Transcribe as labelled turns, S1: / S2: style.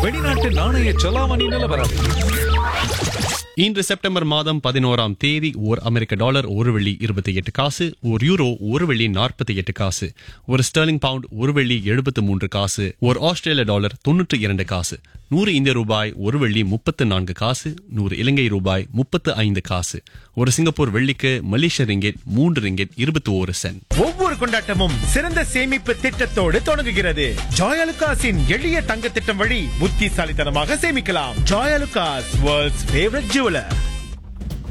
S1: வெளிநாட்டு நாணய செலாவணி நிலவரம்
S2: இன்று செப்டம்பர் மாதம் பதினோராம் தேதி ஓர் அமெரிக்க டாலர் ஒரு வெள்ளி இருபத்தி எட்டு காசு ஒரு யூரோ ஒரு வெள்ளி நாற்பத்தி எட்டு காசு ஒரு ஸ்டெர்லிங் பவுண்ட் ஒரு வெள்ளி எழுபத்து மூன்று காசு ஒரு ஆஸ்திரேலிய டாலர் தொன்னூற்றி இரண்டு காசு நூறு இந்திய ரூபாய் ஒரு வெள்ளி முப்பத்து நான்கு காசு நூறு இலங்கை ரூபாய் முப்பத்து ஐந்து காசு ஒரு சிங்கப்பூர் வெள்ளிக்கு மலேசிய ரிங்கெட் மூன்று ரிங்கெட் இருபத்தி ஓரு சென்ட்
S3: ஒவ்வொரு கொண்டாட்டமும் சிறந்த சேமிப்பு திட்டத்தோடு தொடங்குகிறது ஜாயலுகாஸின் எளிய தங்க திட்டம் வழி புத்திசாலித்தனமாக சேமிக்கலாம் ஜாயலுகாஸ் வேர்ல்ட்ஸ் ஃபேவரட் ஜுவலர்